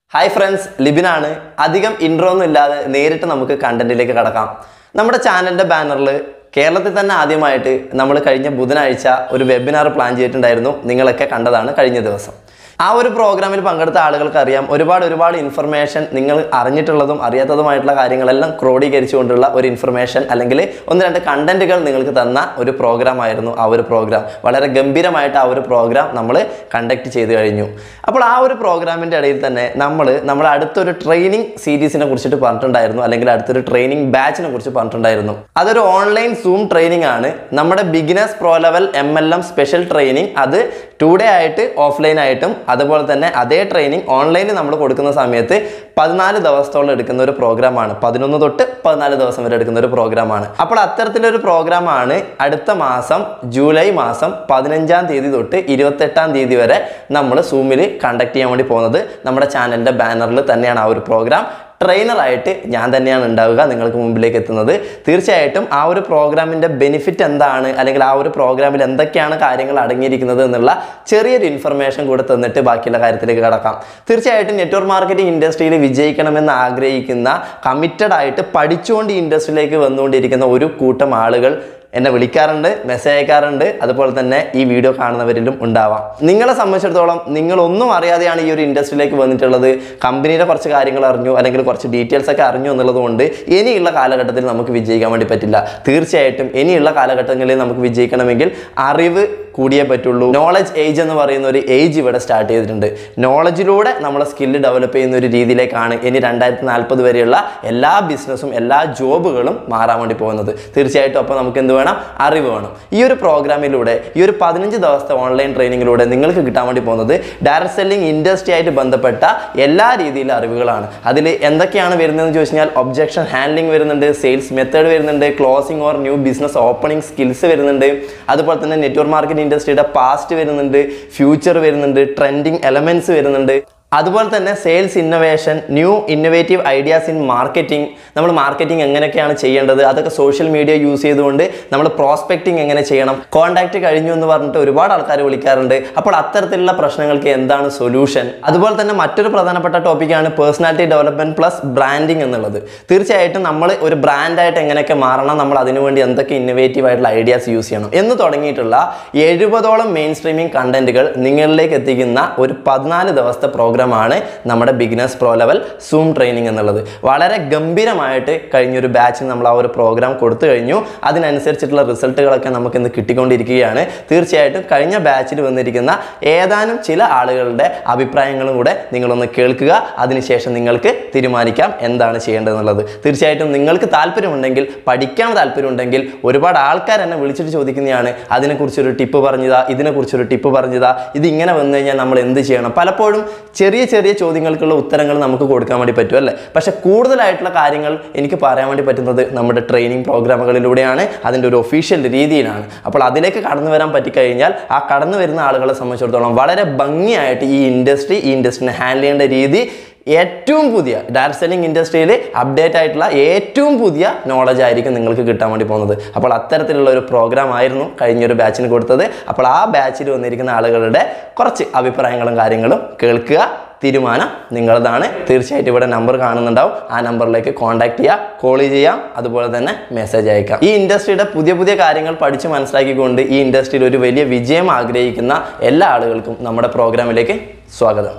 Hi friends ലിബിനാണ് അധികം intro ഒന്നും ഇല്ലാതെ നേരിട്ട് നമുക്ക് കണ്ടന്റിലേക്ക് കടക്കാം നമ്മുടെ ചാനലിന്റെ ബാനറിൽ കേരളത്തിൽ തന്നെ ആദ്യമായിട്ട് നമ്മൾ കഴിഞ്ഞ ബുധനാഴ്ച ഒരു വെബിനാർ പ്ലാൻ ചെയ്തിട്ടുണ്ടായിരുന്നു നിങ്ങളൊക്കെ കണ്ടതാണ് കഴിഞ്ഞ ദിവസം ആ ഒരു പ്രോഗ്രാമിൽ പങ്കെടുത്ത ആളുകൾക്ക് അറിയാം ഒരുപാട് ഒരുപാട് ഇൻഫർമേഷൻ നിങ്ങൾ അറിഞ്ഞിട്ടുള്ളതും അറിയാത്തതുമായിട്ടുള്ള കാര്യങ്ങളെല്ലാം ക്രോഡീകരിച്ചുകൊണ്ടുള്ള ഒരു ഇൻഫർമേഷൻ അല്ലെങ്കിൽ ഒന്ന് രണ്ട് കണ്ടന്റുകൾ നിങ്ങൾക്ക് തന്ന ഒരു പ്രോഗ്രാം ആയിരുന്നു ആ ഒരു പ്രോഗ്രാം വളരെ ഗംഭീരമായിട്ട് ആ ഒരു പ്രോഗ്രാം നമ്മൾ കണ്ടക്ട് ചെയ്ത് കഴിഞ്ഞു അപ്പോൾ ആ ഒരു പ്രോഗ്രാമിൻ്റെ ഇടയിൽ തന്നെ നമ്മൾ നമ്മുടെ അടുത്തൊരു ട്രെയിനിങ് സീരീസിനെ കുറിച്ചിട്ട് പറഞ്ഞിട്ടുണ്ടായിരുന്നു അല്ലെങ്കിൽ അടുത്തൊരു ട്രെയിനിങ് ബാച്ചിനെ കുറിച്ച് പറഞ്ഞിട്ടുണ്ടായിരുന്നു അതൊരു ഓൺലൈൻ സൂം ട്രെയിനിങ് ആണ് നമ്മുടെ beginners pro level M L M special training അത് ടു ഡേ ആയിട്ട് ഓഫ്ലൈൻ ആയിട്ടും അതുപോലെ തന്നെ അതേ ട്രെയിനിങ് ഓൺലൈനിൽ നമ്മൾ കൊടുക്കുന്ന സമയത്ത് പതിനാല് ദിവസത്തോളം എടുക്കുന്ന ഒരു പ്രോഗ്രാമാണ് പതിനൊന്ന് തൊട്ട് പതിനാല് ദിവസം വരെ എടുക്കുന്ന ഒരു പ്രോഗ്രാമാണ് അപ്പോൾ അത്തരത്തിലൊരു പ്രോഗ്രാമാണ് അടുത്ത മാസം ജൂലൈ മാസം പതിനഞ്ചാം തീയതി തൊട്ട് ഇരുപത്തെട്ടാം തീയതി വരെ നമ്മൾ സൂമിൽ കണ്ടക്ട് ചെയ്യാൻ വേണ്ടി പോകുന്നത് നമ്മുടെ ചാനലിൻ്റെ ബാനറിൽ തന്നെയാണ് ആ ഒരു പ്രോഗ്രാം ട്രെയിനറായിട്ട് ഞാൻ തന്നെയാണ് ഉണ്ടാവുക നിങ്ങൾക്ക് മുമ്പിലേക്ക് എത്തുന്നത് തീർച്ചയായിട്ടും ആ ഒരു പ്രോഗ്രാമിൻ്റെ ബെനിഫിറ്റ് എന്താണ് അല്ലെങ്കിൽ ആ ഒരു പ്രോഗ്രാമിൽ എന്തൊക്കെയാണ് കാര്യങ്ങൾ അടങ്ങിയിരിക്കുന്നത് എന്നുള്ള ചെറിയൊരു ഇൻഫർമേഷൻ കൂടെ തന്നിട്ട് ബാക്കിയുള്ള കാര്യത്തിലേക്ക് കടക്കാം തീർച്ചയായിട്ടും നെറ്റ്വർക്ക് മാർക്കറ്റിംഗ് ഇൻഡസ്ട്രിയിൽ വിജയിക്കണമെന്ന് ആഗ്രഹിക്കുന്ന കമ്മിറ്റഡ് ആയിട്ട് പഠിച്ചുകൊണ്ട് ഈ ഇൻഡസ്ട്രിയിലേക്ക് വന്നുകൊണ്ടിരിക്കുന്ന ഒരു കൂട്ടം ആളുകൾ എന്നെ വിളിക്കാറുണ്ട് മെസ്സേജ് അയക്കാറുണ്ട് അതുപോലെ തന്നെ ഈ വീഡിയോ കാണുന്നവരിലും ഉണ്ടാവാം നിങ്ങളെ സംബന്ധിച്ചിടത്തോളം നിങ്ങളൊന്നും അറിയാതെയാണ് ഈ ഒരു ഇൻഡസ്ട്രിയിലേക്ക് വന്നിട്ടുള്ളത് കമ്പനിയുടെ കുറച്ച് കാര്യങ്ങൾ അറിഞ്ഞു അല്ലെങ്കിൽ കുറച്ച് ഡീറ്റെയിൽസ് ഒക്കെ അറിഞ്ഞു എന്നുള്ളത് കൊണ്ട് ഇനിയുള്ള കാലഘട്ടത്തിൽ നമുക്ക് വിജയിക്കാൻ വേണ്ടി പറ്റില്ല തീർച്ചയായിട്ടും ഇനിയുള്ള കാലഘട്ടങ്ങളിൽ നമുക്ക് വിജയിക്കണമെങ്കിൽ അറിവ് കൂടിയേ പറ്റുള്ളൂ നോളജ് ഏജ് എന്ന് പറയുന്ന ഒരു ഏജ് ഇവിടെ സ്റ്റാർട്ട് ചെയ്തിട്ടുണ്ട് നോളജിലൂടെ നമ്മളെ സ്കില്ല് ഡെവലപ്പ് ചെയ്യുന്ന ഒരു രീതിയിലേക്കാണ് ഇനി രണ്ടായിരത്തി നാൽപ്പത് വരെയുള്ള എല്ലാ ബിസിനസ്സും എല്ലാ ജോബുകളും മാറാൻ വേണ്ടി പോകുന്നത് തീർച്ചയായിട്ടും അപ്പോൾ നമുക്ക് എന്ത് വേണം അറിവ് വേണം ഈ ഒരു പ്രോഗ്രാമിലൂടെ ഈ ഒരു പതിനഞ്ച് ദിവസത്തെ ഓൺലൈൻ ട്രെയിനിങ്ങിലൂടെ നിങ്ങൾക്ക് കിട്ടാൻ വേണ്ടി പോകുന്നത് ഡയറക്ട് സെല്ലിംഗ് ഇൻഡസ്ട്രി ആയിട്ട് ബന്ധപ്പെട്ട എല്ലാ രീതിയിലുള്ള അറിവുകളാണ് അതിൽ എന്തൊക്കെയാണ് വരുന്നതെന്ന് ചോദിച്ചു കഴിഞ്ഞാൽ ഒബ്ജക്ഷൻ ഹാൻഡ്ലിംഗ് വരുന്നുണ്ട് സെയിൽസ് മെത്തേഡ് വരുന്നുണ്ട് closing or new business opening skills വരുന്നുണ്ട് അതുപോലെ തന്നെ നെറ്റ്വർക്ക് മാർക്കറ്റിംഗ് ഇൻഡസ്ട്രിയുടെ പാസ്റ്റ് വരുന്നുണ്ട് ഫ്യൂച്ചർ വരുന്നുണ്ട് ട്രെൻഡിങ് എലമെന്റ്സ് വരുന്നുണ്ട് അതുപോലെ തന്നെ sales innovation new innovative ideas in marketing നമ്മൾ മാർക്കറ്റിംഗ് എങ്ങനെയൊക്കെയാണ് ചെയ്യേണ്ടത് അതൊക്കെ സോഷ്യൽ മീഡിയ യൂസ് ചെയ്തുകൊണ്ട് നമ്മൾ പ്രോസ്പെക്റ്റിംഗ് എങ്ങനെ ചെയ്യണം കോൺടാക്റ്റ് കഴിഞ്ഞു എന്ന് പറഞ്ഞിട്ട് ഒരുപാട് ആൾക്കാർ വിളിക്കാറുണ്ട് അപ്പോൾ അത്തരത്തിലുള്ള പ്രശ്നങ്ങൾക്ക് എന്താണ് സൊല്യൂഷൻ അതുപോലെ തന്നെ മറ്റൊരു പ്രധാനപ്പെട്ട ടോപ്പിക്കാണ് പേഴ്സണാലിറ്റി ഡെവലപ്മെന്റ് പ്ലസ് ബ്രാൻഡിങ് എന്നുള്ളത് തീർച്ചയായിട്ടും നമ്മൾ ഒരു ബ്രാൻഡായിട്ട് എങ്ങനെയൊക്കെ മാറണം നമ്മൾ അതിനുവേണ്ടി എന്തൊക്കെ ഇന്നോവേറ്റീവ് ആയിട്ടുള്ള ഐഡിയാസ് യൂസ് ചെയ്യണം എന്ന് തുടങ്ങിയിട്ടുള്ള എഴുപതോളം മെയിൻ സ്ട്രീമിംഗ് കണ്ടന്റുകൾ നിങ്ങളിലേക്ക് എത്തിക്കുന്ന ഒരു പതിനാല് ദിവസത്തെ പ്രോഗ്രാമാണ് നമ്മുടെ beginners pro level Zoom training എന്നുള്ളത് വളരെ ഗംഭീരമായിട്ട് കഴിഞ്ഞൊരു ബാച്ചിന് നമ്മൾ ആ ഒരു പ്രോഗ്രാം കൊടുത്തു കഴിഞ്ഞു അതിനനുസരിച്ചിട്ടുള്ള റിസൾട്ടുകളൊക്കെ നമുക്ക് ഇന്ന് കിട്ടിക്കൊണ്ടിരിക്കുകയാണ് തീർച്ചയായിട്ടും കഴിഞ്ഞ ബാച്ചിൽ വന്നിരിക്കുന്ന ഏതാനും ചില ആളുകളുടെ അഭിപ്രായങ്ങളും കൂടെ നിങ്ങളൊന്ന് കേൾക്കുക അതിനുശേഷം നിങ്ങൾക്ക് തീരുമാനിക്കാം എന്താണ് ചെയ്യേണ്ടതെന്നുള്ളത് തീർച്ചയായിട്ടും നിങ്ങൾക്ക് താല്പര്യമുണ്ടെങ്കിൽ പഠിക്കാൻ താല്പര്യമുണ്ടെങ്കിൽ ഒരുപാട് ആൾക്കാർ എന്നെ വിളിച്ചിട്ട് ചോദിക്കുന്നതാണ് അതിനെക്കുറിച്ചൊരു ടിപ്പ് പറഞ്ഞതാ ഇതിനെക്കുറിച്ചൊരു ടിപ്പ് പറഞ്ഞതാ ഇത് ഇങ്ങനെ വന്നു കഴിഞ്ഞാൽ നമ്മൾ എന്ത് ചെയ്യണം പലപ്പോഴും ചെറിയ ചെറിയ ചോദ്യങ്ങൾക്കുള്ള ഉത്തരങ്ങൾ നമുക്ക് കൊടുക്കാൻ വേണ്ടി പറ്റും അല്ലേ പക്ഷെ കൂടുതലായിട്ടുള്ള കാര്യങ്ങൾ എനിക്ക് പറയാൻ വേണ്ടി പറ്റുന്നത് നമ്മുടെ ട്രെയിനിങ് പ്രോഗ്രാമുകളിലൂടെയാണ് അതിൻ്റെ ഒരു ഒഫീഷ്യൽ രീതിയിലാണ് അപ്പോൾ അതിലേക്ക് കടന്നു വരാൻ പറ്റിക്കഴിഞ്ഞാൽ ആ കടന്നു വരുന്ന ആളുകളെ സംബന്ധിച്ചിടത്തോളം വളരെ ഭംഗിയായിട്ട് ഈ ഇൻഡസ്ട്രി ഈ ഇൻഡസ്ട്രിനെ ഹാൻഡിൽ ചെയ്യേണ്ട രീതി ഏറ്റവും പുതിയ ഡയറക്ട് സെല്ലിംഗ് ഇൻഡസ്ട്രിയിൽ അപ്ഡേറ്റ് ആയിട്ടുള്ള ഏറ്റവും പുതിയ നോളജ് ആയിരിക്കും നിങ്ങൾക്ക് കിട്ടാൻ വേണ്ടി പോകുന്നത് അപ്പോൾ അത്തരത്തിലുള്ള ഒരു പ്രോഗ്രാം ആയിരുന്നു കഴിഞ്ഞൊരു ബാച്ചിന് കൊടുത്തത് അപ്പോൾ ആ ബാച്ചിൽ വന്നിരിക്കുന്ന ആളുകളുടെ കുറച്ച് അഭിപ്രായങ്ങളും കാര്യങ്ങളും കേൾക്കുക തീരുമാനം നിങ്ങളതാണ് തീർച്ചയായിട്ടും ഇവിടെ നമ്പർ കാണുന്നുണ്ടാവും ആ നമ്പറിലേക്ക് കോൺടാക്ട് ചെയ്യുക കോൾ ചെയ്യാം അതുപോലെ തന്നെ മെസ്സേജ് അയക്കാം ഈ ഇൻഡസ്ട്രിയുടെ പുതിയ പുതിയ കാര്യങ്ങൾ പഠിച്ച് മനസ്സിലാക്കിക്കൊണ്ട് ഈ ഇൻഡസ്ട്രിയിൽ ഒരു വലിയ വിജയം ആഗ്രഹിക്കുന്ന എല്ലാ ആളുകൾക്കും നമ്മുടെ പ്രോഗ്രാമിലേക്ക് സ്വാഗതം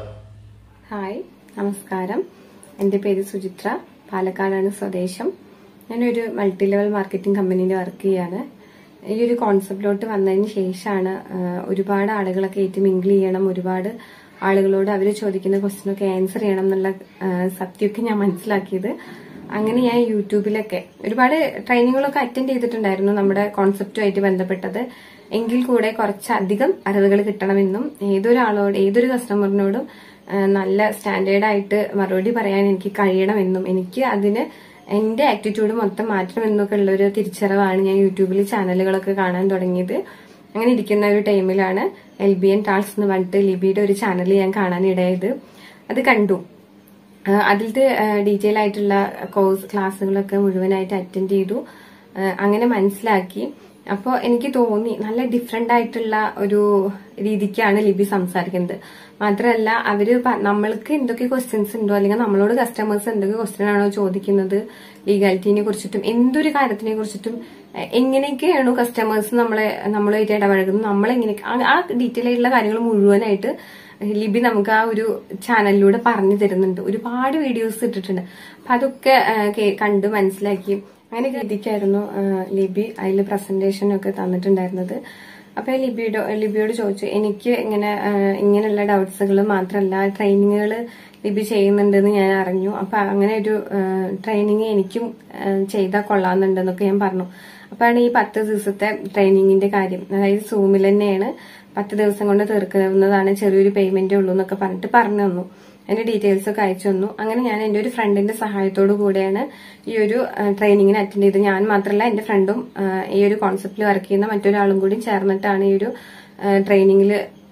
ഹായ് നമസ്കാരം എൻ്റെ പേര് സുചിത്ര പാലക്കാടാണ് സ്വദേശം ഞാനൊരു മൾട്ടി ലെവൽ മാർക്കറ്റിംഗ് കമ്പനിയിൽ വർക്ക് ചെയ്യാണ് ഈ ഒരു കോൺസെപ്റ്റിലോട്ട് വന്നതിന് ശേഷമാണ് ആ, ഒരുപാട് ആളുകളൊക്കെ ഏറ്റ് മിങ്കിൾ ചെയ്യണം ഒരുപാട് ആളുകളോട് അവർ ചോദിക്കുന്ന ക്വസ്റ്റിനൊക്കെ ആൻസർ ചെയ്യണം എന്നുള്ള ആ, സത്യമൊക്കെ ഞാൻ മനസ്സിലാക്കിയത് അങ്ങനെ ഞാൻ യൂട്യൂബിലൊക്കെ ഒരുപാട് ട്രെയിനിങ്ങുകളൊക്കെ അറ്റൻഡ് ചെയ്തിട്ടുണ്ടായിരുന്നു നമ്മുടെ കോൺസെപ്റ്റുമായിട്ട് ബന്ധപ്പെട്ടത് എങ്കിൽ കൂടെ കുറച്ചധികം അറിവുകൾ കിട്ടണമെന്നും ഏതൊരാളോട് ഏതൊരു കസ്റ്റമറിനോടും ആ, നല്ല സ്റ്റാൻഡേർഡ് ആയിട്ട് മറുപടി പറയാൻ എനിക്ക് കഴിയണമെന്നും എനിക്ക് അതിന് എന്റെ ആറ്റിറ്റ്യൂഡ് മൊത്തം മാറ്റണമെന്നൊക്കെ ഉള്ള ഒരു തിരിച്ചറിവാണ് ഞാൻ യൂട്യൂബിൽ ചാനലുകളൊക്കെ കാണാൻ തുടങ്ങിയത് അങ്ങനെ ഇരിക്കുന്ന ഒരു ടൈമിലാണ് എൽ ബി എൻ ടാൾസ് എന്ന് പറഞ്ഞിട്ട് ലിബിയുടെ ഒരു ചാനൽ ഞാൻ കാണാനിടയായത് അത് കണ്ടു ആ, അതിലത്തെ ഡീറ്റെയിൽ ആയിട്ടുള്ള കോഴ്സ് ക്ലാസ്സുകളൊക്കെ മുഴുവനായിട്ട് അറ്റൻഡ് ചെയ്തു ആ, അങ്ങനെ മനസ്സിലാക്കി അപ്പോൾ എനിക്ക് തോന്നി നല്ല ഡിഫറെന്റ് ആയിട്ടുള്ള ഒരു രീതിക്കാണ് ലിബി സംസാരിക്കുന്നത് മാത്രമല്ല അവര് പ- നമ്മൾക്ക് എന്തൊക്കെ ക്വസ്റ്റ്യൻസ് ഉണ്ടോ അല്ലെങ്കിൽ നമ്മളോട് കസ്റ്റമേഴ്സ് എന്തൊക്കെ ക്വസ്റ്റ്യൻ ആണോ ചോദിക്കുന്നത് ലീഗാലിറ്റിനെ കുറിച്ചിട്ടും എന്തൊരു കാര്യത്തിനെ കുറിച്ചിട്ടും എ- എങ്ങനെയൊക്കെയാണോ കസ്റ്റമേഴ്സ് നമ്മളെ നമ്മളായിട്ട് ഇടപഴകുന്നത് നമ്മളെങ്ങനെ ആ- ആ ഡീറ്റെയിൽ ആയിട്ടുള്ള കാര്യങ്ങൾ മുഴുവനായിട്ട് ലിബി നമുക്ക് ആ ഒരു ചാനലിലൂടെ പറഞ്ഞു തരുന്നുണ്ട് ഒരുപാട് വീഡിയോസ് ഇട്ടിട്ടുണ്ട് അപ്പൊ അതൊക്കെ ആ, കേ- കണ്ട് മനസ്സിലാക്കി അങ്ങനെ രീതിക്കായിരുന്നു ആ, ലിബി അതിൽ പ്രസന്റേഷൻ ഒക്കെ തന്നിട്ടുണ്ടായിരുന്നത് അപ്പൊ ഞാൻ ലിബിയോട് ലിബിയോട് ചോദിച്ചു എനിക്ക് ഇങ്ങനെ ആ, ഇങ്ങനെയുള്ള ഡൗട്ട്സുകൾ മാത്രമല്ല ട്രെയിനിങ്ങുകൾ ലിബി ചെയ്യുന്നുണ്ടെന്ന് ഞാൻ അറിഞ്ഞു അപ്പൊ അങ്ങനെ ഒരു ട്രെയിനിങ് എനിക്കും ആ, ചെയ്താൽ കൊള്ളാമെന്നുണ്ടെന്നൊക്കെ ഞാൻ പറഞ്ഞു അപ്പോഴാണ് ഈ പത്ത് ദിവസത്തെ ട്രെയിനിങ്ങിന്റെ കാര്യം അതായത് സൂമിൽ തന്നെയാണ് പത്ത് ദിവസം കൊണ്ട് തീർക്കാവുന്നതാണ് ചെറിയൊരു പേയ്മെന്റേ ഉള്ളൂ എന്നൊക്കെ പറഞ്ഞിട്ട് പറഞ്ഞു തന്നു എന്റെ ഡീറ്റെയിൽസ് ഒക്കെ അയച്ചു തന്നു അങ്ങനെ ഞാൻ എന്റെ ഒരു ഫ്രണ്ടിന്റെ സഹായത്തോടു കൂടെയാണ് ഈ ഒരു ട്രെയിനിങ്ങിന് അറ്റൻഡ് ചെയ്തത് ഞാൻ മാത്രമല്ല എന്റെ ഫ്രണ്ടും ഈ ഒരു കോൺസെപ്റ്റിൽ വർക്ക് ചെയ്യുന്ന മറ്റൊരാളും കൂടി ചേർന്നിട്ടാണ് ഈ ഒരു ട്രെയിനിങ്ങിൽ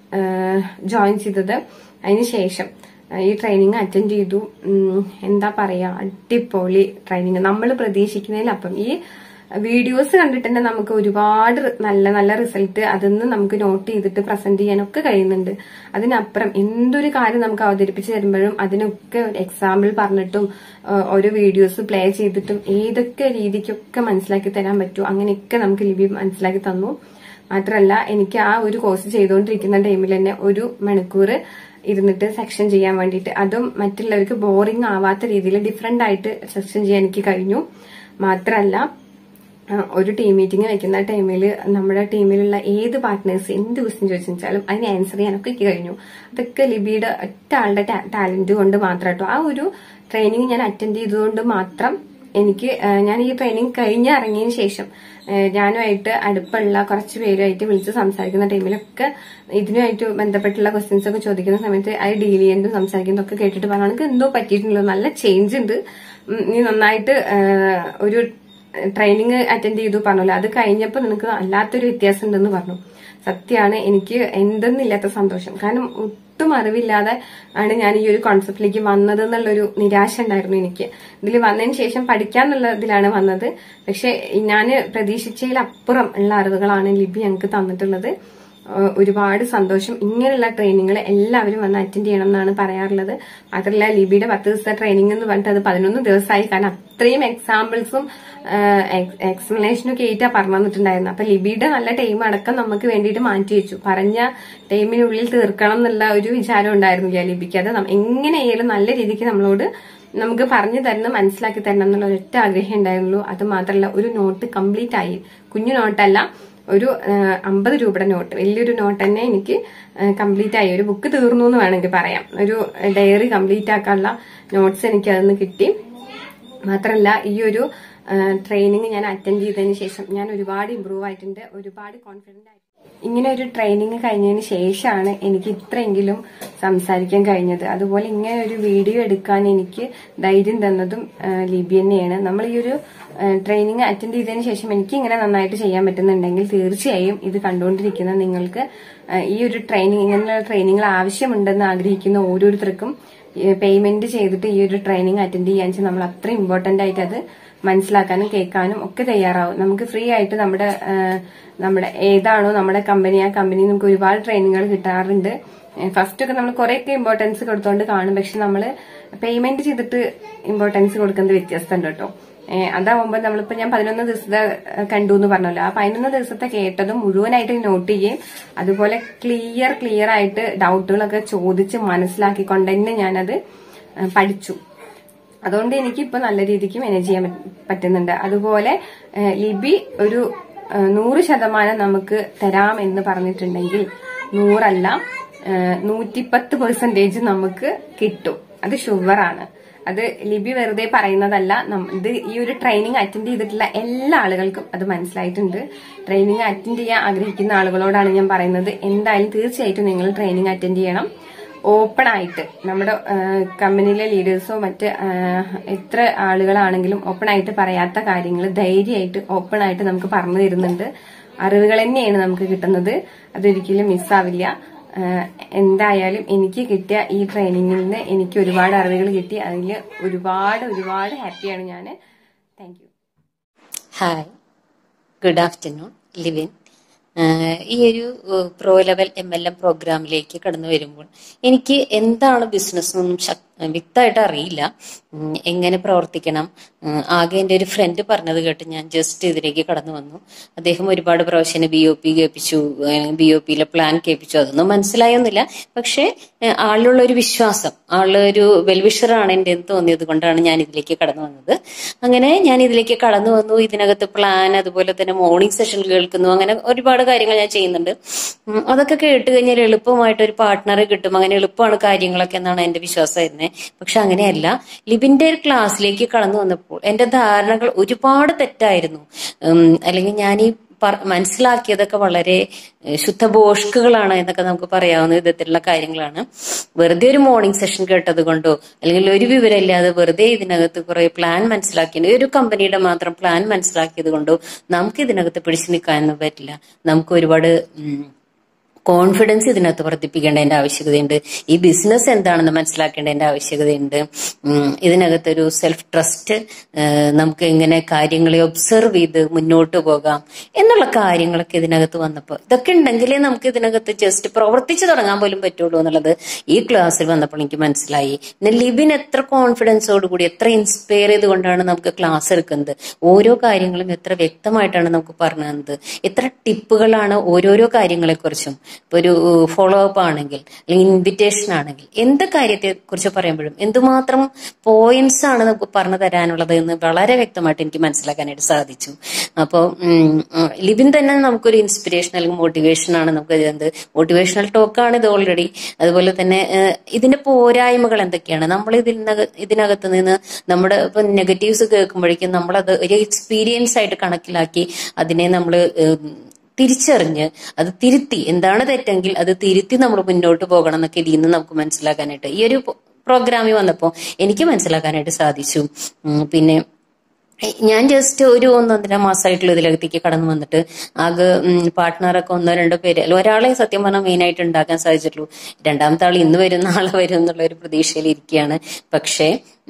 ജോയിൻ ചെയ്തത് അതിനുശേഷം ആ, ഈ ട്രെയിനിങ് അറ്റൻഡ് ചെയ്തു ഉം, എന്താ പറയാ അടിപൊളി ട്രെയിനിങ് നമ്മൾ പ്രതീക്ഷിക്കുന്നതിലപ്പം ഈ വീഡിയോസ് കണ്ടിട്ട് തന്നെ നമുക്ക് ഒരുപാട് റി- നല്ല നല്ല റിസൾട്ട് അതിന്ന് നമുക്ക് നോട്ട് ചെയ്തിട്ട് പ്രസന്റ് ചെയ്യാനൊക്കെ കഴിയുന്നുണ്ട് അതിനപ്പുറം എന്തൊരു കാര്യം നമുക്ക് അവതരിപ്പിച്ച് തരുമ്പോഴും അതിനൊക്കെ ഒരു എക്സാമ്പിൾ പറഞ്ഞിട്ടും ആ, ഓരോ വീഡിയോസ് പ്ലേ ചെയ്തിട്ടും ഏതൊക്കെ രീതിക്കൊക്കെ മനസ്സിലാക്കി തരാൻ പറ്റുമോ അങ്ങനെയൊക്കെ നമുക്ക് ലിബി മനസ്സിലാക്കി തന്നു മാത്രമല്ല എനിക്ക് ആ ഒരു കോഴ്സ് ചെയ്തുകൊണ്ടിരിക്കുന്ന ടൈമിൽ തന്നെ ഒരു മണിക്കൂർ ഇരുന്നിട്ട് സെക്ഷൻ ചെയ്യാൻ വേണ്ടിയിട്ട് അതും മറ്റുള്ളവർക്ക് ബോറിംഗ് ആവാത്ത രീതിയിൽ ഡിഫറെന്റ് ആയിട്ട് സെക്ഷൻ ചെയ്യാൻ എനിക്ക് കഴിഞ്ഞു മാത്രമല്ല ആ, ഒരു ടീം മീറ്റിംഗ് വെക്കുന്ന ടൈമിൽ നമ്മുടെ ടീമിലുള്ള ഏത് പാർട്ട്നേഴ്സ് എന്ത് ക്വസ്റ്റ്യൻ ചോദിച്ചാലും അതിന് ആൻസർ ചെയ്യാനൊക്കെ എനിക്ക് കഴിഞ്ഞു അതൊക്കെ ലിബിയുടെ ഒറ്റ ആളുടെ ടാലന്റ് കൊണ്ട് മാത്രം കേട്ടോ ആ ഒരു ട്രെയിനിങ് ഞാൻ അറ്റൻഡ് ചെയ്തതുകൊണ്ട് മാത്രം എനിക്ക് ആ, ഞാൻ ഈ ട്രെയിനിങ് കഴിഞ്ഞ് ഇറങ്ങിയതിന് ശേഷം ആ, ഞാനുമായിട്ട് അടുപ്പുള്ള കുറച്ച് പേരുമായിട്ട് വിളിച്ച് സംസാരിക്കുന്ന ടൈമിലൊക്കെ ഇതിനുമായിട്ട് ബന്ധപ്പെട്ടുള്ള ക്വസ്റ്റ്യൻസ് ഒക്കെ ചോദിക്കുന്ന സമയത്ത് അത് ഡീൽ ചെയ്യുന്നതും സംസാരിക്കുന്നതൊക്കെ കേട്ടിട്ട് പറഞ്ഞു എനിക്ക് എന്തോ പറ്റിയിട്ടുണ്ടല്ലോ നല്ല ചേഞ്ച് ഉണ്ട് ഉം, നീ നന്നായിട്ട് ആ, ഒരു ട്രെയിനിങ് അറ്റൻഡ് ചെയ്തു പറഞ്ഞല്ലോ അത് കഴിഞ്ഞപ്പോൾ നിനക്ക് വല്ലാത്തൊരു വ്യത്യാസം ഉണ്ടെന്ന് പറഞ്ഞു സത്യമാണ് എനിക്ക് എന്തെന്നില്ലാത്ത സന്തോഷം കാരണം ഒട്ടും അറിവില്ലാതെ ആണ് ഞാൻ ഈ ഒരു കോൺസെപ്റ്റിലേക്ക് വന്നത് എന്നുള്ളൊരു നിരാശ ഉണ്ടായിരുന്നു എനിക്ക് ഇതിൽ വന്നതിന് ശേഷം പഠിക്കാന്നുള്ള ഇതിലാണ് വന്നത് പക്ഷെ ഞാൻ പ്രതീക്ഷിച്ചതിലപ്പുറം ഉള്ള അറിവുകളാണ് ലിബി ഞങ്ങൾക്ക് തന്നിട്ടുള്ളത് ഏഹ് ഒരുപാട് സന്തോഷം ഇങ്ങനെയുള്ള ട്രെയിനിങ്ങൾ എല്ലാവരും വന്ന് അറ്റൻഡ് ചെയ്യണം എന്നാണ് പറയാറുള്ളത് മാത്രമല്ല ലിബിയുടെ പത്ത് ദിവസത്തെ ട്രെയിനിങ് എന്ന് പറഞ്ഞിട്ട് അത് പതിനൊന്ന് ദിവസമായി കാരണം അത്രയും എക്സാമ്പിൾസും എക്സ്പ്ലനേഷനും ഒക്കെ ആയിട്ടാ പറഞ്ഞു തന്നിട്ടുണ്ടായിരുന്നു അപ്പൊ ലിബിയുടെ നല്ല ടൈം അടക്കം നമുക്ക് വേണ്ടിയിട്ട് മാറ്റി വെച്ചു പറഞ്ഞ ടൈമിനുള്ളിൽ തീർക്കണം എന്നുള്ള ഒരു വിചാരം ഉണ്ടായിരുന്നില്ല ലിബിക്ക് അത് നം- എങ്ങനെയായാലും നല്ല രീതിക്ക് നമ്മളോട് നമുക്ക് പറഞ്ഞു തരണം മനസ്സിലാക്കി തരണം എന്നുള്ള ഒരൊറ്റ ആഗ്രഹം ഉണ്ടായിരുന്നുള്ളൂ അത് മാത്രമല്ല ഒരു നോട്ട് കംപ്ലീറ്റ് ആയി കുഞ്ഞു നോട്ടല്ല ഒരു അമ്പത് രൂപയുടെ നോട്ട് വലിയൊരു നോട്ട് തന്നെ എനിക്ക് കംപ്ലീറ്റ് ആയി ഒരു ബുക്ക് തീർന്നു എന്ന് വേണമെങ്കിൽ പറയാം ഒരു ഡയറി കംപ്ലീറ്റ് ആക്കാനുള്ള നോട്ട്സ് എനിക്ക് അതിന്ന് കിട്ടി മാത്രമല്ല ഈ ഒരു ട്രെയിനിങ് ഞാൻ അറ്റൻഡ് ചെയ്തതിന് ശേഷം ഞാൻ ഒരുപാട് ഇമ്പ്രൂവ് ആയിട്ടുണ്ട് ഒരുപാട് കോൺഫിഡന്റ് ആയിട്ടുണ്ട് ഇങ്ങനെ ഒരു ട്രെയിനിങ് കഴിഞ്ഞതിന് ശേഷമാണ് എനിക്ക് ഇത്രയെങ്കിലും സംസാരിക്കാൻ കഴിഞ്ഞത് അതുപോലെ ഇങ്ങനെ ഒരു വീഡിയോ എടുക്കാൻ എനിക്ക് ധൈര്യം തന്നതും ആ, ലിബി തന്നെയാണ് നമ്മൾ ഈ ഒരു ട്രെയിനിങ് അറ്റൻഡ് ചെയ്തതിന് ശേഷം എനിക്ക് ഇങ്ങനെ നന്നായിട്ട് ചെയ്യാൻ പറ്റുന്നുണ്ടെങ്കിൽ തീർച്ചയായും ഇത് കണ്ടുകൊണ്ടിരിക്കുന്ന നിങ്ങൾക്ക് ആ, ഈ ഒരു ട്രെയിനിങ് ഇങ്ങനെയുള്ള ട്രെയിനിങ്ങൾ ആവശ്യമുണ്ടെന്ന് ആഗ്രഹിക്കുന്ന ഓരോരുത്തർക്കും പേയ്മെന്റ് ചെയ്തിട്ട് ഈ ഒരു ട്രെയിനിങ് അറ്റൻഡ് ചെയ്യാൻ വെച്ചാൽ നമ്മൾ അത്ര ഇമ്പോർട്ടന്റ് ആയിട്ട് അത് മനസ്സിലാക്കാനും കേൾക്കാനും ഒക്കെ തയ്യാറാവും നമുക്ക് ഫ്രീ ആയിട്ട് നമ്മുടെ ആ, നമ്മുടെ ഏതാണോ നമ്മുടെ കമ്പനി ആ കമ്പനി നമുക്ക് ഒരുപാട് ട്രെയിനിങ്ങുകൾ കിട്ടാറുണ്ട് ഫസ്റ്റ് ഒക്കെ നമ്മൾ കുറെയൊക്കെ ഇമ്പോർട്ടൻസ് കൊടുത്തോണ്ട് കാണും പക്ഷെ നമ്മൾ പേയ്മെന്റ് ചെയ്തിട്ട് ഇമ്പോർട്ടൻസ് കൊടുക്കുന്നത് വ്യത്യസ്തമുണ്ട് കേട്ടോ ഏഹ് അതാവുമ്പോൾ നമ്മളിപ്പോ ഞാൻ പതിനൊന്ന് ദിവസത്തെ ഏഹ് കണ്ടു എന്ന് പറഞ്ഞല്ലോ ആ പതിനൊന്ന് ദിവസത്തെ കേട്ടതും മുഴുവനായിട്ട് നോട്ട് ചെയ്യുകയും അതുപോലെ ക്ലിയർ ക്ലിയർ ആയിട്ട് ഡൗട്ടുകളൊക്കെ ചോദിച്ച് മനസ്സിലാക്കിക്കൊണ്ട് തന്നെ ഞാനത് ഏഹ് പഠിച്ചു അതുകൊണ്ട് എനിക്ക് ഇപ്പൊ നല്ല രീതിക്ക് മാനേജ് ചെയ്യാൻ പറ്റ- പറ്റുന്നുണ്ട് അതുപോലെ ഏഹ് ലിബി ഒരു ഏഹ് നൂറ് ശതമാനം നമുക്ക് തരാം എന്ന് പറഞ്ഞിട്ടുണ്ടെങ്കിൽ നൂറല്ല ഏഹ് നൂറ്റിപ്പത്ത് പെർസെന്റേജ് നമുക്ക് കിട്ടും അത് ഷുവറാണ് അത് ലിബി വെറുതെ പറയുന്നതല്ല നം- ഇത് ഈ ഒരു ട്രെയിനിങ് അറ്റൻഡ് ചെയ്തിട്ടുള്ള എല്ലാ ആളുകൾക്കും അത് മനസ്സിലായിട്ടുണ്ട് ട്രെയിനിങ് അറ്റൻഡ് ചെയ്യാൻ ആഗ്രഹിക്കുന്ന ആളുകളോടാണ് ഞാൻ പറയുന്നത് എന്തായാലും തീർച്ചയായിട്ടും നിങ്ങൾ ട്രെയിനിങ് അറ്റൻഡ് ചെയ്യണം ഓപ്പൺ ആയിട്ട് നമ്മുടെ കമ്പനിയിലെ ലീഡേഴ്സോ മറ്റ് ആ, എത്ര ആളുകളാണെങ്കിലും ഓപ്പൺ ആയിട്ട് പറയാത്ത കാര്യങ്ങൾ ധൈര്യമായിട്ട് ഓപ്പൺ ആയിട്ട് നമുക്ക് പറഞ്ഞു തരുന്നുണ്ട് അറിവുകൾ തന്നെയാണ് നമുക്ക് കിട്ടുന്നത് അതൊരിക്കലും മിസ്സാവില്ല ആ, എന്തായാലും എനിക്ക് കിട്ടിയ ഈ ട്രെയിനിങ്ങിൽ നിന്ന് എനിക്ക് ഒരുപാട് അറിവുകൾ കിട്ടി അതിൽ ഒരുപാട് ഒരുപാട് ഹാപ്പിയാണ് ഞാൻ thank you Hi, good afternoon. Livin ആഹ് ഈ ഒരു ഏഹ്, pro level M L M പ്രോഗ്രാമിലേക്ക് കടന്നു വരുമ്പോൾ എനിക്ക് എന്താണ് ബിസിനസ് എന്നൊന്നും ശക്- വ്യക്തമായിട്ട് അറിയില്ല ഉം, എങ്ങനെ പ്രവർത്തിക്കണം ഉം, ആകെ എൻ്റെ ഒരു ഫ്രണ്ട് പറഞ്ഞത് കേട്ട് ഞാൻ ജസ്റ്റ് ഇതിലേക്ക് കടന്നു വന്നു അദ്ദേഹം ഒരുപാട് പ്രാവശ്യം ബി ഒ പി കേൾപ്പിച്ചു ബി ഒ പിയിലെ പ്ലാൻ കേൾപ്പിച്ചു അതൊന്നും മനസ്സിലായൊന്നുമില്ല പക്ഷേ ഏഹ്, ആളിലുള്ള ഒരു വിശ്വാസം ആളൊരു വെൽവിഷറാണ് എൻ്റെ എന്ന് തോന്നിയത് കൊണ്ടാണ് ഞാൻ ഇതിലേക്ക് കടന്നു വന്നത് അങ്ങനെ ഞാൻ ഇതിലേക്ക് കടന്നു വന്നു ഇതിനകത്ത് പ്ലാൻ അതുപോലെ തന്നെ മോർണിംഗ് സെഷൻ കേൾക്കുന്നു അങ്ങനെ ഒരുപാട് കാര്യങ്ങൾ ഞാൻ ചെയ്യുന്നുണ്ട് ഉം, അതൊക്കെ കേട്ട് കഴിഞ്ഞാൽ എളുപ്പമായിട്ട് ഒരു പാർട്ട്ണറെ കിട്ടും അങ്ങനെ എളുപ്പമാണ് കാര്യങ്ങളൊക്കെ എന്നാണ് എൻ്റെ വിശ്വാസമായിരുന്നത് പക്ഷെ അങ്ങനെയല്ല ലിബിന്റെ ഒരു ക്ലാസ്സിലേക്ക് കടന്നു വന്നപ്പോൾ എൻ്റെ ധാരണകൾ ഒരുപാട് തെറ്റായിരുന്നു ഉം, അല്ലെങ്കിൽ ഞാൻ ഈ പറ- മനസ്സിലാക്കിയതൊക്കെ വളരെ ഏഹ്, ശുദ്ധഭോഷ്കുകളാണ് എന്നൊക്കെ നമുക്ക് പറയാവുന്ന വിധത്തിലുള്ള കാര്യങ്ങളാണ് വെറുതെ ഒരു മോർണിംഗ് സെഷൻ കേട്ടത് കൊണ്ടോ അല്ലെങ്കിൽ ഒരു വിവരമില്ലാതെ വെറുതെ ഇതിനകത്ത് കുറെ പ്ലാൻ മനസ്സിലാക്കിയത് ഒരു കമ്പനിയുടെ മാത്രം പ്ലാൻ മനസ്സിലാക്കിയത് കൊണ്ടോ നമുക്ക് ഇതിനകത്ത് പിടിച്ചു നിൽക്കാനൊന്നും പറ്റില്ല നമുക്ക് ഒരുപാട് ഉം, കോൺഫിഡൻസ് ഇതിനകത്ത് വർദ്ധിപ്പിക്കേണ്ടതിന്റെ ആവശ്യകതയുണ്ട് ഈ ബിസിനസ് എന്താണെന്ന് മനസ്സിലാക്കേണ്ടതിന്റെ ആവശ്യകതയുണ്ട് ഉം, ഇതിനകത്തൊരു സെൽഫ് ട്രസ്റ്റ് നമുക്ക് എങ്ങനെ കാര്യങ്ങളെ ഒബ്സർവ് ചെയ്ത് മുന്നോട്ട് പോകാം എന്നുള്ള കാര്യങ്ങളൊക്കെ ഇതിനകത്ത് വന്നപ്പോൾ ഇതൊക്കെ ഉണ്ടെങ്കിലേ നമുക്ക് ഇതിനകത്ത് ജസ്റ്റ് പ്രവർത്തിച്ചു തുടങ്ങാൻ പോലും പറ്റുള്ളൂ എന്നുള്ളത് ഈ ക്ലാസ്സിൽ വന്നപ്പോൾ എനിക്ക് മനസ്സിലായി പിന്നെ ലിബിൻ എത്ര കോൺഫിഡൻസോട് കൂടി എത്ര ഇൻസ്പയർ ചെയ്തുകൊണ്ടാണ് നമുക്ക് ക്ലാസ് എടുക്കുന്നത് ഓരോ കാര്യങ്ങളും എത്ര വ്യക്തമായിട്ടാണ് നമുക്ക് പറഞ്ഞു തന്നത് എത്ര ടിപ്പുകളാണ് ഓരോരോ കാര്യങ്ങളെക്കുറിച്ചും ഇപ്പൊ ഒരു ഫോളോ അപ്പ് ആണെങ്കിൽ അല്ലെങ്കിൽ ഇൻവിറ്റേഷൻ ആണെങ്കിൽ എന്ത് കാര്യത്തെ കുറിച്ച് പറയുമ്പോഴും എന്തുമാത്രം പോയിന്റ്സ് ആണ് നമുക്ക് പറഞ്ഞു തരാനുള്ളത് എന്ന് വളരെ വ്യക്തമായിട്ട് എനിക്ക് മനസ്സിലാക്കാനായിട്ട് സാധിച്ചു അപ്പോൾ ലിബിൻ തന്നെ നമുക്കൊരു ഇൻസ്പിറേഷൻ അല്ലെങ്കിൽ മോട്ടിവേഷൻ ആണ് നമുക്ക് എന്ത് മോട്ടിവേഷണൽ ടോക്കാണ് ഇത് ഓൾറെഡി അതുപോലെ തന്നെ ഏഹ്, ഇതിന്റെ പോരായ്മകൾ എന്തൊക്കെയാണ് നമ്മൾ ഇതിനക ഇതിനകത്ത് നിന്ന് നമ്മുടെ ഇപ്പൊ നെഗറ്റീവ്സ് കേൾക്കുമ്പോഴേക്കും നമ്മളത് ഒരു എക്സ്പീരിയൻസ് ആയിട്ട് കണക്കിലാക്കി അതിനെ നമ്മൾ തിരിച്ചറിഞ്ഞ് അത് തിരുത്തി എന്താണ് തെറ്റെങ്കിൽ അത് തിരുത്തി നമ്മൾ മുന്നോട്ട് പോകണം എന്നൊക്കെ ഇതിൽ നിന്ന് നമുക്ക് മനസ്സിലാക്കാനായിട്ട് ഈ ഒരു പ്രോഗ്രാമിൽ വന്നപ്പോൾ എനിക്ക് മനസ്സിലാക്കാനായിട്ട് സാധിച്ചു ഉം, പിന്നെ ഞാൻ ജസ്റ്റ് ഒരു ഒന്നൊന്നര മാസമായിട്ടുള്ള ഇതിലകത്തേക്ക് കടന്നു വന്നിട്ട് ആകെ പാർട്ട്ണറൊക്കെ ഒന്നോ രണ്ടോ പേര് അല്ല ഒരാളെ സത്യം പറഞ്ഞാൽ മെയിൻ ആയിട്ട് ഉണ്ടാക്കാൻ സാധിച്ചിട്ടുള്ളൂ രണ്ടാമത്തെ ആൾ ഇന്ന് വരും നാളെ വരും എന്നുള്ള ഒരു പ്രതീക്ഷയിൽ ഇരിക്കുകയാണ് പക്ഷേ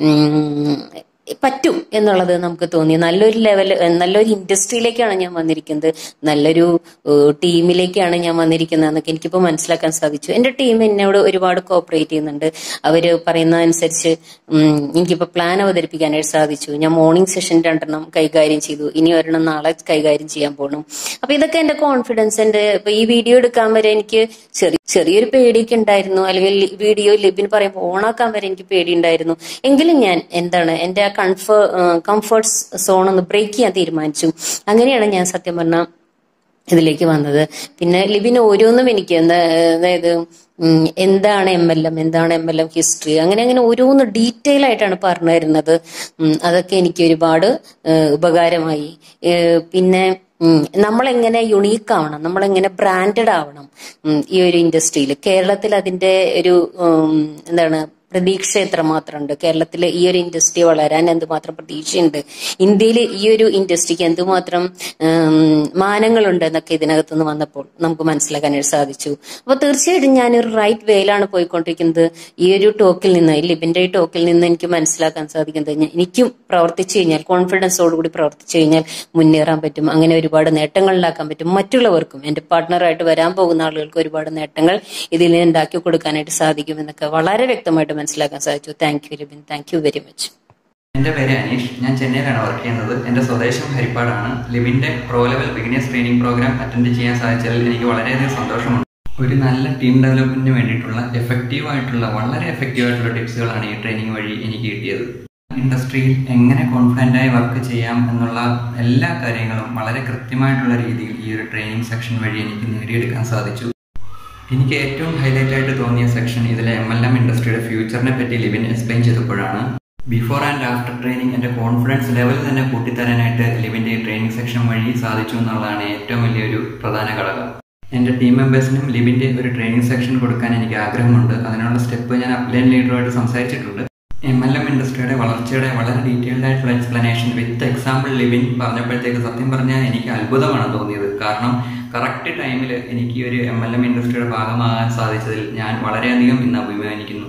ഉം, പറ്റും എന്നുള്ളത് നമുക്ക് തോന്നി നല്ലൊരു ലെവൽ നല്ലൊരു ഇൻഡസ്ട്രിയിലേക്കാണ് ഞാൻ വന്നിരിക്കുന്നത് നല്ലൊരു ഏഹ്, ടീമിലേക്കാണ് ഞാൻ വന്നിരിക്കുന്നത് എന്നൊക്കെ എനിക്കിപ്പോൾ മനസ്സിലാക്കാൻ സാധിച്ചു എൻ്റെ ടീം എന്നോട് ഒരുപാട് കോപ്പറേറ്റ് ചെയ്യുന്നുണ്ട് അവര് പറയുന്ന അനുസരിച്ച് ഉം, എനിക്കിപ്പോൾ പ്ലാൻ അവതരിപ്പിക്കാനായിട്ട് സാധിച്ചു ഞാൻ മോർണിംഗ് സെഷൻ രണ്ടെണ്ണം കൈകാര്യം ചെയ്തു ഇനി ഒരെണ്ണം നാളെ കൈകാര്യം ചെയ്യാൻ പോകണം അപ്പൊ ഇതൊക്കെ എന്റെ കോൺഫിഡൻസ് എന്റെ ഇപ്പൊ ഈ വീഡിയോ എടുക്കാൻ വരെ എനിക്ക് ചെറിയ ചെറിയൊരു പേടിയൊക്കെ ഉണ്ടായിരുന്നു അല്ലെങ്കിൽ വീഡിയോ ലിബിൻ പറയുമ്പോൾ ഓണാക്കാൻ വരെ എനിക്ക് പേടിയുണ്ടായിരുന്നു എങ്കിലും ഞാൻ എന്താണ് എന്റെ ആ കംഫർ കംഫർട്ട് സോൺ ഒന്ന് ബ്രേക്ക് ചെയ്യാൻ തീരുമാനിച്ചു അങ്ങനെയാണ് ഞാൻ സത്യം പറഞ്ഞ ഇതിലേക്ക് വന്നത് പിന്നെ ലിബിൻ ഓരോന്നും എനിക്ക് എന്താ അതായത് ഉം, എന്താണ് എം എൽ എം എന്താണ് എം എൽ എം ഹിസ്റ്ററി അങ്ങനെ അങ്ങനെ ഓരോന്ന് ഡീറ്റെയിൽ ആയിട്ടാണ് പറഞ്ഞു തരുന്നത് ഉം, അതൊക്കെ എനിക്ക് ഒരുപാട് ഏഹ്, ഉപകാരമായി ഏഹ്, പിന്നെ ഉം, നമ്മളെങ്ങനെ യുണീക്ക് ആവണം നമ്മളെങ്ങനെ ബ്രാൻഡഡ് ആവണം ഉം, ഈ ഒരു ഇൻഡസ്ട്രിയിൽ കേരളത്തിൽ അതിന്റെ ഒരു ഉം, എന്താണ് പ്രതീക്ഷ എത്രമാത്രമുണ്ട് കേരളത്തിൽ ഈ ഒരു ഇൻഡസ്ട്രി വളരാൻ എന്തുമാത്രം പ്രതീക്ഷയുണ്ട് ഇന്ത്യയിൽ ഈ ഒരു ഇൻഡസ്ട്രിക്ക് എന്തുമാത്രം ഉം, മാനങ്ങളുണ്ട് എന്നൊക്കെ ഇതിനകത്ത് നിന്ന് വന്നപ്പോൾ നമുക്ക് മനസ്സിലാക്കാനായിട്ട് സാധിച്ചു അപ്പൊ തീർച്ചയായിട്ടും ഞാനൊരു റൈറ്റ് വേയിലാണ് പോയിക്കൊണ്ടിരിക്കുന്നത് ഈ ഒരു ടോക്കിൽ നിന്ന് ഈ ലിബിന്റെ ഈ ടോക്കിൽ നിന്ന് എനിക്ക് മനസ്സിലാക്കാൻ സാധിക്കുന്നത് ഞാൻ- എനിക്കും പ്രവർത്തിച്ചു കഴിഞ്ഞാൽ കോൺഫിഡൻസോടുകൂടി പ്രവർത്തിച്ചു കഴിഞ്ഞാൽ മുന്നേറാൻ പറ്റും അങ്ങനെ ഒരുപാട് നേട്ടങ്ങൾ ഉണ്ടാക്കാൻ പറ്റും മറ്റുള്ളവർക്കും എന്റെ പാർട്ട്ണറായിട്ട് വരാൻ പോകുന്ന ആളുകൾക്ക് ഒരുപാട് നേട്ടങ്ങൾ ഇതിൽ നിന്ന് ഉണ്ടാക്കി കൊടുക്കാനായിട്ട് സാധിക്കും എന്നൊക്കെ വളരെ വ്യക്തമായിട്ട് മനസ്സിലാക്കാൻ സാധിച്ചു thank you Libin thank you very much എൻ്റെ പേര് അനീഷ് ഞാൻ ചെന്നൈയിലാണ് വർക്ക് ചെയ്യുന്നത് എൻ്റെ സ്വദേശം ഹരിപ്പാടാണ് ലിവിൻ്റെ pro level beginners training programme attend ചെയ്യാൻ സാധിച്ചതിൽ എനിക്ക് വളരെയധികം സന്തോഷമുണ്ട് ഒരു നല്ല ടീം ഡെവലപ്മെന്റിന് വേണ്ടിയിട്ടുള്ള എഫക്റ്റീവ് ആയിട്ടുള്ള വളരെ എഫക്റ്റീവ് ആയിട്ടുള്ള ടിപ്സുകളാണ് ഈ ട്രെയിനിങ് വഴി എനിക്ക് കിട്ടിയത് ഇൻഡസ്ട്രിയിൽ എങ്ങനെ കോൺഫിഡൻ്റ് ആയി വർക്ക് ചെയ്യാം എന്നുള്ള എല്ലാ കാര്യങ്ങളും വളരെ കൃത്യമായിട്ടുള്ള രീതിയിൽ ഈ ഒരു ട്രെയിനിങ് സെക്ഷൻ വഴി എനിക്ക് നേടിയെടുക്കാൻ സാധിച്ചു എനിക്ക് ഏറ്റവും ഹൈലൈറ്റ് ആയിട്ട് തോന്നിയ സെക്ഷൻ ഇതിലെ എം എൽ എം ഇൻഡസ്ട്രിയുടെ ഫ്യൂച്ചറിനെ പറ്റി ലിവിൻ എക്സ്പ്ലെയിൻ ചെയ്തപ്പോഴാണ് ബിഫോർ ആൻഡ് ആഫ്റ്റർ ട്രെയിനിങ് എൻ്റെ കോൺഫിഡൻസ് ലെവൽ തന്നെ കൂട്ടിത്തരാനായിട്ട് ലിവിൻ്റെ ഈ ട്രെയിനിങ് സെക്ഷൻ വഴി സാധിച്ചു എന്നുള്ളതാണ് ഏറ്റവും വലിയൊരു പ്രധാന ഘടകം എൻ്റെ ടീം മെമ്പേഴ്സിനും ലിവിൻ്റെ ഒരു ട്രെയിനിങ് സെക്ഷൻ കൊടുക്കാൻ എനിക്ക് ആഗ്രഹമുണ്ട് അതിനുള്ള സ്റ്റെപ്പ് ഞാൻ അപ്ലൈൻ ലീഡറുമായിട്ട് സംസാരിച്ചിട്ടുണ്ട് എം എൽ എം ഇൻഡസ്ട്രിയുടെ വളർച്ചയുടെ വളരെ ഡീറ്റെയിൽഡ് ആയിട്ടുള്ള എക്സ്പ്ലനേഷൻ വിത്ത് എക്സാമ്പിൾ ലിവിൻ പറഞ്ഞപ്പോഴത്തേക്ക് സത്യം പറഞ്ഞാൽ എനിക്ക് അത്ഭുതമാണ് തോന്നിയത് കാരണം കറക്റ്റ് ടൈമിൽ എനിക്ക് ഈ ഒരു എം എൽ എം ഇൻഡസ്ട്രിയുടെ ഭാഗമാകാൻ സാധിച്ചതിൽ ഞാൻ വളരെയധികം ഇന്ന് അഭിമാനിക്കുന്നു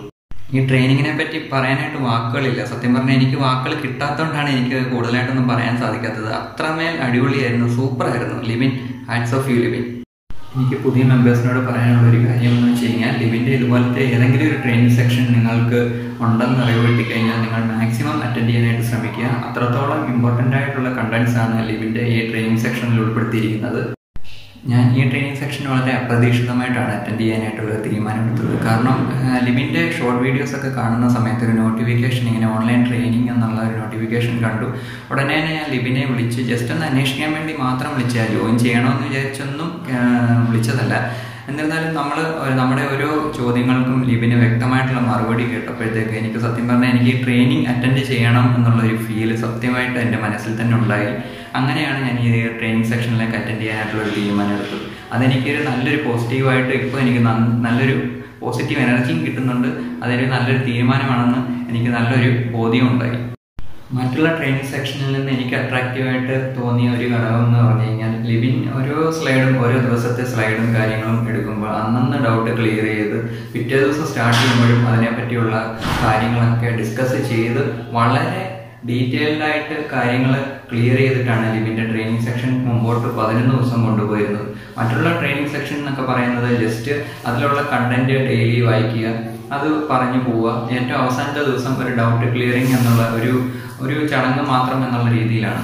ഈ ട്രെയിനിങ്ങിനെ പറ്റി പറയാനായിട്ട് വാക്കുകളില്ല സത്യം പറഞ്ഞാൽ എനിക്ക് വാക്കുകൾ കിട്ടാത്തതുകൊണ്ടാണ് എനിക്ക് കൂടുതലായിട്ടൊന്നും പറയാൻ സാധിക്കാത്തത് അത്രമേൽ അടിപൊളിയായിരുന്നു സൂപ്പറായിരുന്നു Livin hats off you Livin എനിക്ക് പുതിയ മെമ്പേഴ്സിനോട് പറയാനുള്ള ഒരു കാര്യം എന്ന് വെച്ച് കഴിഞ്ഞാൽ ലിവിൻ്റെ ഇതുപോലത്തെ ഏതെങ്കിലും ഒരു ട്രെയിനിങ് സെക്ഷൻ നിങ്ങൾക്ക് ഉണ്ടെന്ന് അറിവ് കിട്ടിക്കഴിഞ്ഞാൽ നിങ്ങൾ മാക്സിമം അറ്റൻഡ് ചെയ്യാനായിട്ട് ശ്രമിക്കുക അത്രത്തോളം ഇമ്പോർട്ടൻ്റ് ആയിട്ടുള്ള കണ്ടൻസ് ആണ് ലിവിൻ്റെ ഈ ട്രെയിനിങ് സെക്ഷനിൽ ഉൾപ്പെടുത്തിയിരിക്കുന്നത് ഞാൻ ഈ ട്രെയിനിങ് സെക്ഷൻ വളരെ അപ്രതീക്ഷിതമായിട്ടാണ് അറ്റൻഡ് ചെയ്യാനായിട്ടുള്ള തീരുമാനമെടുത്തത് കാരണം ആ, ലിബിൻ്റെ ഷോർട്ട് വീഡിയോസ് ഒക്കെ കാണുന്ന സമയത്ത് ഒരു നോട്ടിഫിക്കേഷൻ ഇങ്ങനെ ഓൺലൈൻ ട്രെയിനിങ് എന്നുള്ള ഒരു നോട്ടിഫിക്കേഷൻ കണ്ടു ഉടനെ തന്നെ ഞാൻ ലിബിനെ വിളിച്ച് ജസ്റ്റ് ഒന്ന് അന്വേഷിക്കാൻ വേണ്ടി മാത്രം വിളിച്ചാൽ ജോയിൻ ചെയ്യണമെന്ന് വിചാരിച്ചൊന്നും ആ, വിളിച്ചതല്ല എന്നിരുന്നാലും നമ്മൾ നമ്മുടെ ഓരോ ചോദ്യങ്ങൾക്കും ലിബിന് വ്യക്തമായിട്ടുള്ള മറുപടി കേട്ടപ്പോഴത്തേക്ക് എനിക്ക് സത്യം പറഞ്ഞാൽ എനിക്ക് ഈ ട്രെയിനിങ് അറ്റൻഡ് ചെയ്യണം എന്നുള്ള ഒരു ഫീല് സത്യമായിട്ട് എൻ്റെ മനസ്സിൽ തന്നെ ഉണ്ടായി അങ്ങനെയാണ് ഞാൻ ഈ ട്രെയിനിങ് സെക്ഷനിലേക്ക് അറ്റൻഡ് ചെയ്യാനായിട്ടുള്ള ഒരു തീരുമാനം എടുത്തത് അതെനിക്കൊരു നല്ലൊരു പോസിറ്റീവായിട്ട് ഇപ്പോൾ എനിക്ക് നന്ന- നല്ലൊരു പോസിറ്റീവ് എനർജിയും കിട്ടുന്നുണ്ട് അതൊരു നല്ലൊരു തീരുമാനമാണെന്ന് എനിക്ക് നല്ലൊരു ബോധ്യം ഉണ്ടായി മറ്റുള്ള ട്രെയിനിങ് സെക്ഷനിൽ നിന്ന് എനിക്ക് അട്രാക്റ്റീവായിട്ട് തോന്നിയ ഒരു ഘടകം എന്ന് പറഞ്ഞു കഴിഞ്ഞാൽ ലിവിൻ ഓരോ സ്ലൈഡും ഓരോ ദിവസത്തെ സ്ലൈഡും കാര്യങ്ങളും എടുക്കുമ്പോൾ അന്നന്ന് ഡൗട്ട് ക്ലിയർ ചെയ്ത് പിറ്റേ ദിവസം സ്റ്റാർട്ട് ചെയ്യുമ്പോഴും അതിനെപ്പറ്റിയുള്ള കാര്യങ്ങളൊക്കെ ഡിസ്കസ് ചെയ്ത് വളരെ ഡീറ്റെയിൽഡ് ആയിട്ട് കാര്യങ്ങൾ ക്ലിയർ ചെയ്തിട്ടാണ് ലിവിൻ്റെ ട്രെയിനിങ് സെക്ഷൻ മുമ്പോട്ട് പതിനൊന്ന് ദിവസം കൊണ്ടുപോയിരുന്നത് മറ്റുള്ള ട്രെയിനിങ് സെക്ഷൻ എന്നൊക്കെ പറയുന്നത് ജസ്റ്റ് അതിലുള്ള കണ്ടന്റ് ഡെയിലി വായിക്കുക അത് പറഞ്ഞു പോവുക ഏറ്റവും അവസാനത്തെ ദിവസം ഒരു ഡൗട്ട് ക്ലിയറിംഗ് എന്നുള്ള ഒരു ഒരു ചടങ്ങ് മാത്രം എന്നുള്ള രീതിയിലാണ്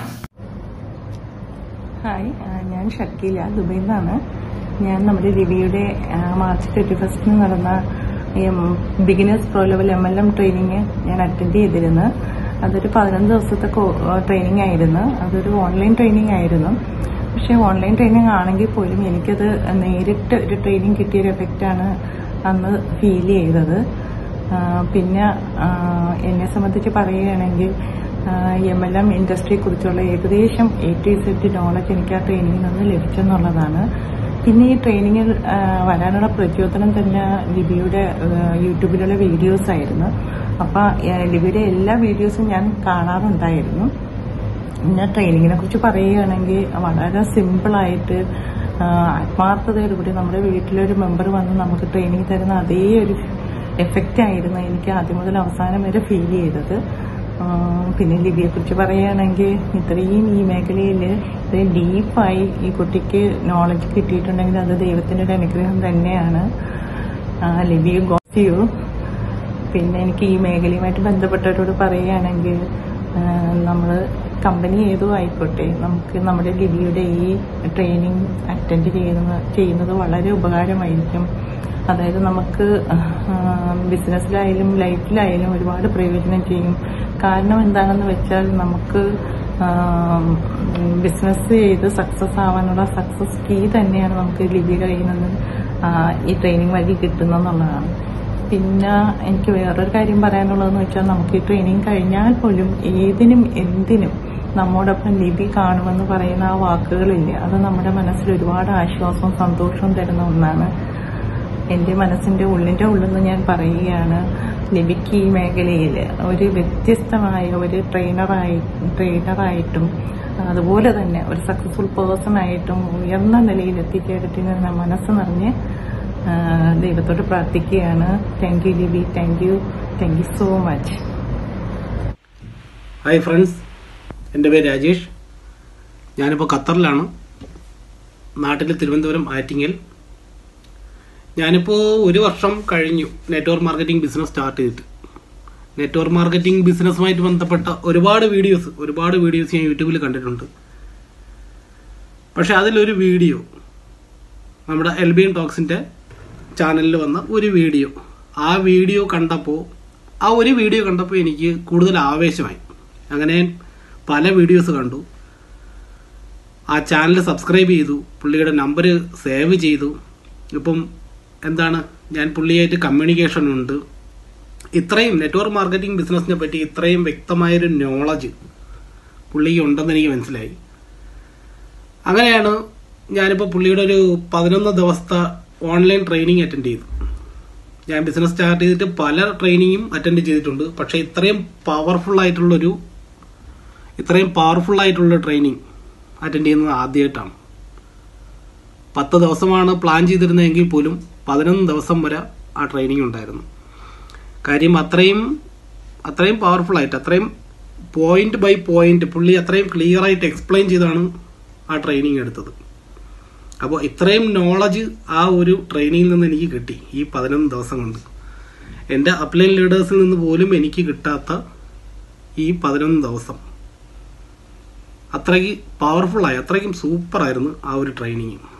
ഹായ് ആ, ഞാൻ ഷക്കീല ദുബൈയിൽ നിന്നാണ് ഞാൻ നമ്മുടെ രവിയുടെ ആ, മാർച്ച് തേർട്ടി ഫസ്റ്റിന് നടന്ന beginners pro level M L M training ഞാൻ അറ്റൻഡ് ചെയ്തിരുന്നു അതൊരു പതിനൊന്ന് ദിവസത്തെ ട്രെയിനിങ് ആയിരുന്നു അതൊരു ഓൺലൈൻ ട്രെയിനിങ് ആയിരുന്നു പക്ഷേ ഓൺലൈൻ ട്രെയിനിങ് ആണെങ്കിൽ പോലും എനിക്കത് നേരിട്ട് ഒരു ട്രെയിനിങ് കിട്ടിയൊരു എഫക്റ്റാണ് അന്ന് ഫീൽ ചെയ്തത് ആ, പിന്നെ ആ, എന്നെ സംബന്ധിച്ച് പറയുകയാണെങ്കിൽ എം എൽ എം ഇൻഡസ്ട്രിയെ കുറിച്ചുള്ള ഏകദേശം എ ടു ഇസെറ്റ് നോളജ് എനിക്ക് ആ ട്രെയിനിങ്ങിൽ നിന്ന് ലഭിച്ചെന്നുള്ളതാണ് പിന്നെ ഈ ട്രെയിനിങ്ങിൽ ആ, വരാനുള്ള പ്രചോദനം തന്നെ ലിബിയുടെ ആ, യൂട്യൂബിലുള്ള വീഡിയോസ് ആയിരുന്നു അപ്പം ലിബിയുടെ എല്ലാ വീഡിയോസും ഞാൻ കാണാറുണ്ടായിരുന്നു പിന്നെ ട്രെയിനിങ്ങിനെ കുറിച്ച് പറയുകയാണെങ്കിൽ വളരെ സിമ്പിളായിട്ട് ആത്മാർത്ഥതയോടുകൂടി നമ്മുടെ വീട്ടിലൊരു മെമ്പർ വന്ന് നമുക്ക് ട്രെയിനിങ് തരുന്ന അതേ ഒരു എഫക്റ്റ് ആയിരുന്നു എനിക്ക് ആദ്യം മുതൽ അവസാനം വരെ ഫീൽ ചെയ്തത് ആ, പിന്നെ ലിബിയെ കുറിച്ച് പറയുകയാണെങ്കിൽ ഇത്രയും ഈ മേഖലയിൽ ഇത്രയും ഡീപ്പായി ഈ കുട്ടിക്ക് നോളജ് കിട്ടിയിട്ടുണ്ടെങ്കിൽ അത് ദൈവത്തിന്റെ ഒരു അനുഗ്രഹം തന്നെയാണ് ആ, ലിബിയു ഗോസിയു പിന്നെ എനിക്ക് ഈ മേഖലയുമായിട്ട് ബന്ധപ്പെട്ടവരോട് പറയുകയാണെങ്കിൽ നമ്മൾ കമ്പനി ഏതോ ആയിക്കോട്ടെ നമുക്ക് നമ്മുടെ ലിബിയുടെ ഈ ട്രെയിനിങ് അറ്റൻഡ് ചെയ്യുന്ന ചെയ്യുന്നത് വളരെ ഉപകാരമായിരിക്കും അതായത് നമുക്ക് ബിസിനസ്സിലായാലും ലൈഫിലായാലും ഒരുപാട് പ്രയോജനം ചെയ്യും കാരണം എന്താണെന്ന് വെച്ചാൽ നമുക്ക് ബിസിനസ് ചെയ്ത് സക്സസ് ആവാനുള്ള സക്സസ് കീ തന്നെയാണ് നമുക്ക് ലിബിയുടെ കയ്യിൽ നിന്ന് ആ, ഈ ട്രെയിനിങ് വഴി കിട്ടുന്നെന്നുള്ളതാണ് പിന്നെ എനിക്ക് വേറൊരു കാര്യം പറയാനുള്ളതെന്ന് വെച്ചാൽ നമുക്ക് ഈ ട്രെയിനിങ് കഴിഞ്ഞാൽ പോലും ഏതിനും എന്തിനും നമ്മോടൊപ്പം ലിബി കാണുമെന്ന് പറയുന്ന ആ വാക്കുകളില്ലേ അത് നമ്മുടെ മനസ്സിൽ ഒരുപാട് ആശ്വാസവും സന്തോഷവും തരുന്ന ഒന്നാണ് എൻ്റെ മനസ്സിൻ്റെ ഉള്ളിൻ്റെ ഉള്ളിൽ നിന്ന് ഞാൻ പറയുകയാണ് ലിബിക്ക് ഈ മേഖലയിൽ ഒരു വ്യത്യസ്തമായ ഒരു ട്രെയിനറായി ട്രെയിനറായിട്ടും അതുപോലെ തന്നെ ഒരു സക്സസ്ഫുൾ പേഴ്സൺ ആയിട്ടും ഉയർന്ന നിലയിൽ എത്തിച്ചേരത്തിന് ഞാൻ മനസ്സ് നിറഞ്ഞ് ആ, ദൈവത്തോട് പ്രാർത്ഥിക്കുകയാണ് thank you Libi thank you thank you so much hi friends എൻ്റെ പേര് രാജേഷ് ഞാനിപ്പോൾ ഖത്തറിലാണ് നാട്ടിൽ തിരുവനന്തപുരം ആറ്റിങ്ങൽ ഞാനിപ്പോൾ ഒരു വർഷം കഴിഞ്ഞു നെറ്റ്വർക്ക് മാർക്കറ്റിംഗ് ബിസിനസ് സ്റ്റാർട്ട് ചെയ്തിട്ട് നെറ്റ്വർക്ക് മാർക്കറ്റിംഗ് ബിസിനസ്സുമായിട്ട് ബന്ധപ്പെട്ട ഒരുപാട് വീഡിയോസ് ഒരുപാട് വീഡിയോസ് ഞാൻ യൂട്യൂബിൽ കണ്ടിട്ടുണ്ട് പക്ഷെ അതിലൊരു വീഡിയോ നമ്മുടെ എൽബിയൻ ടോക്സിൻ്റെ ചാനലിൽ വന്ന ഒരു വീഡിയോ ആ വീഡിയോ കണ്ടപ്പോൾ ആ ഒരു വീഡിയോ കണ്ടപ്പോൾ എനിക്ക് കൂടുതൽ ആവേശമായി അങ്ങനെ ഞാൻ പല വീഡിയോസ് കണ്ടു ആ ചാനൽ സബ്സ്ക്രൈബ് ചെയ്തു പുള്ളിയുടെ നമ്പർ സേവ് ചെയ്തു ഇപ്പം എന്താണ് ഞാൻ പുള്ളിയായിട്ട് കമ്മ്യൂണിക്കേഷൻ ഉണ്ട് ഇത്രയും നെറ്റ്വർക്ക് മാർക്കറ്റിംഗ് ബിസിനസ്സിനെ പറ്റി ഇത്രയും വ്യക്തമായൊരു നോളജ് പുള്ളിക്ക് ഉണ്ടെന്ന് എനിക്ക് മനസ്സിലായി അങ്ങനെയാണ് ഞാനിപ്പോൾ പുള്ളിയുടെ ഒരു പതിനൊന്ന് ദിവസത്തെ ഓൺലൈൻ ട്രെയിനിങ് അറ്റൻഡ് ചെയ്തു ഞാൻ ബിസിനസ് സ്റ്റാർട്ട് ചെയ്തിട്ട് പല ട്രെയിനിങ്ങും അറ്റൻഡ് ചെയ്തിട്ടുണ്ട് പക്ഷേ ഇത്രയും പവർഫുൾ ആയിട്ടുള്ളൊരു ഇത്രയും പവർഫുൾ ആയിട്ടുള്ള ട്രെയിനിങ് അറ്റൻഡ് ചെയ്യുന്നത് ആദ്യമായിട്ടാണ് പത്ത് ദിവസമാണ് പ്ലാൻ ചെയ്തിരുന്നതെങ്കിൽ പോലും പതിനൊന്ന് ദിവസം വരെ ആ ട്രെയിനിങ് ഉണ്ടായിരുന്നു കാര്യം അത്രയും അത്രയും പവർഫുൾ ആയിട്ട് അത്രയും പോയിന്റ് ബൈ പോയിന്റ് പുള്ളി അത്രയും ക്ലിയർ ആയിട്ട് എക്സ്പ്ലെയിൻ ചെയ്താണ് ആ ട്രെയിനിങ് എടുത്തത് അപ്പോൾ ഇത്രയും നോളജ് ആ ഒരു ട്രെയിനിങ്ങിൽ നിന്ന് എനിക്ക് കിട്ടി ഈ പതിനൊന്ന് ദിവസം കൊണ്ട് എൻ്റെ അപ്ലൈൻ ലീഡേഴ്സിൽ നിന്ന് പോലും എനിക്ക് കിട്ടാത്ത ഈ പതിനൊന്ന് ദിവസം അത്രയ്ക്ക് പവർഫുള്ളായി അത്രയ്ക്കും സൂപ്പറായിരുന്നു ആ ഒരു ട്രെയിനിങ്